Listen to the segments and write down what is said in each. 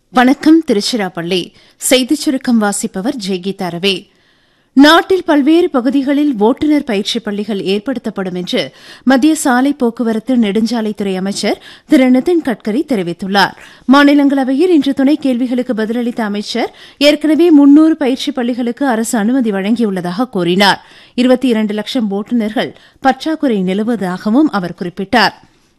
வணக்கம் திருச்சிராப்பள்ளி செய்திச் சுருக்கம் வாசிப்பவர் ஜெய்கீதா ரவி நாட்டில் பல்வேறு பகுதிகளில் ஓட்டுநர் பயிற்சி பள்ளிகள் ஏற்படுத்தப்படும் என்று மத்திய சாலை போக்குவரத்து நெடுஞ்சாலைத்துறை அமைச்சர் திரு நிதின் கட்கரி தெரிவித்துள்ளார் மாநிலங்களவையில் இன்று துணை கேள்விகளுக்கு பதிலளித்த அமைச்சர் ஏற்கனவே முன்னூறு பயிற்சி பள்ளிகளுக்கு அரசு அனுமதி வழங்கியுள்ளதாக கூறினார் இருபத்தி இரண்டு லட்சம் ஓட்டுநர்கள் பற்றாக்குறை நிலவுவதாகவும் அவர் குறிப்பிட்டார்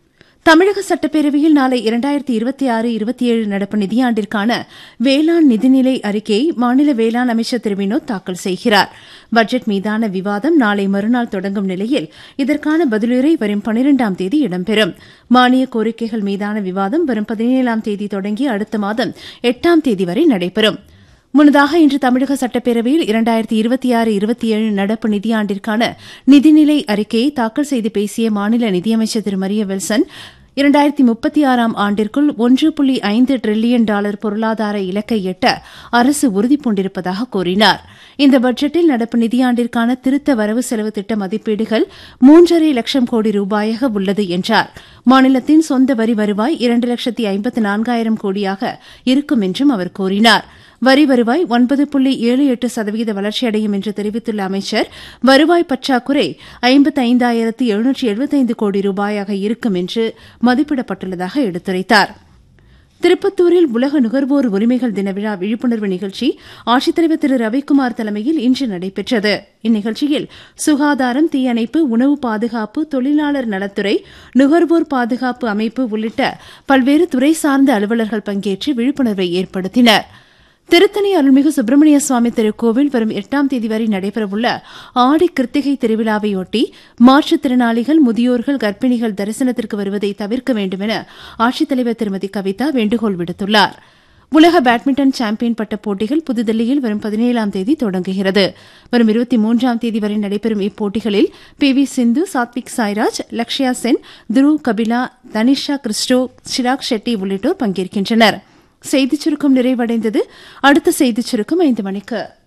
தமிழக சட்டப்பேரவையில் நாளை இரண்டாயிரத்தி இருபத்தி ஆறு இருபத்தி ஏழு நடப்பு நிதியாண்டிற்கான வேளாண் நிதிநிலை அறிக்கையை மாநில வேளாண் அமைச்சர் திரு வினோத் தாக்கல் செய்கிறார் பட்ஜெட் மீதான விவாதம் நாளை மறுநாள் தொடங்கும் நிலையில் இதற்கான பதிலுரை வரும் பனிரெண்டாம் தேதி இடம்பெறும் மானிய கோரிக்கைகள் மீதான விவாதம் வரும் பதினேழாம் தேதி தொடங்கி அடுத்த மாதம் எட்டாம் தேதி வரை நடைபெறும் முன்னதாக இன்று தமிழக சட்டப்பேரவையில் இரண்டாயிரத்தி இருபத்தி ஆறு இருபத்தி ஏழு நடப்பு நிதியாண்டிற்கான நிதிநிலை அறிக்கையை தாக்கல் செய்து பேசிய மாநில நிதியமைச்சர் திரு மரிய வில்சன் இரண்டாயிரத்தி முப்பத்தி ஆறாம் ஆண்டிற்குள் ஒன்று புள்ளி ஐந்து டிரில்லியன் டாலர் பொருளாதார இலக்கை எட்ட அரசு உறுதிபூண்டிருப்பதாக கூறினார் இந்த பட்ஜெட்டில் நடப்பு நிதியாண்டிற்கான திருத்த வரவு செலவு திட்ட மதிப்பீடுகள் மூன்றரை லட்சம் கோடி ரூபாயாக உள்ளது என்றார் மாநிலத்தின் சொந்த வரி வருவாய் இரண்டு லட்சத்தி ஐம்பத்து நான்காயிரம் கோடியாக இருக்கும் என்றும் அவர் கூறினார் வரி வருவாய் ஒன்பது புள்ளி ஏழு எட்டு சதவீத வளர்ச்சியடையும் என்று தெரிவித்துள்ள அமைச்சர் வருவாய் பற்றாக்குறை ஐம்பத்தி ஐந்தாயிரத்து எழுநூற்றி எழுபத்தைந்து கோடி ரூபாயாக இருக்கும் என்று மதிப்பிடப்பட்டுள்ளதாக எடுத்துரைத்தார் திருப்பத்தூரில் உலக நுகர்வோர் உரிமைகள் தின விழா விழிப்புணர்வு நிகழ்ச்சி ஆட்சித்தலைவர் திரு ரவிக்குமார் தலைமையில் இன்று நடைபெற்றது இந்நிகழ்ச்சியில் சுகாதாரம் தீயணைப்பு உணவு பாதுகாப்பு தொழிலாளர் நலத்துறை நுகர்வோர் பாதுகாப்பு அமைப்பு உள்ளிட்ட பல்வேறு துறை சார்ந்த அலுவலர்கள் பங்கேற்று விழிப்புணர்வை ஏற்படுத்தினா் திருத்தணி அருள்மிகு சுப்பிரமணிய சுவாமி திருக்கோவில் வரும் எட்டாம் தேதி வரை நடைபெறவுள்ள ஆடி கிருத்திகை திருவிழாவையொட்டி மாற்றுத்திறனாளிகள் முதியோர்கள் கர்ப்பிணிகள் தரிசனத்திற்கு வருவதை தவிர்க்க வேண்டும் என ஆட்சித்தலைவர் திருமதி கவிதா வேண்டுகோள் விடுத்துள்ளார் உலக பேட்மிண்டன் சாம்பியன் பட்ட போட்டிகள் புதுதில்லியில் வரும் பதினேழாம் தேதி தொடங்குகிறது வரும் இருபத்தி மூன்றாம் தேதி வரை நடைபெறும் இப்போட்டிகளில் பி வி சிந்து சாத்விக் சாய்ராஜ் லக்ஷயா சென் துருவ் கபிலா தனிஷா கிறிஸ்டோ சிராக் ஷெட்டி உள்ளிட்டோர் பங்கேற்கின்றனா் செய்திச் சுருக்கம் நிறைவடைந்தது அடுத்த செய்திச் சுருக்கம் ஐந்து மணிக்கு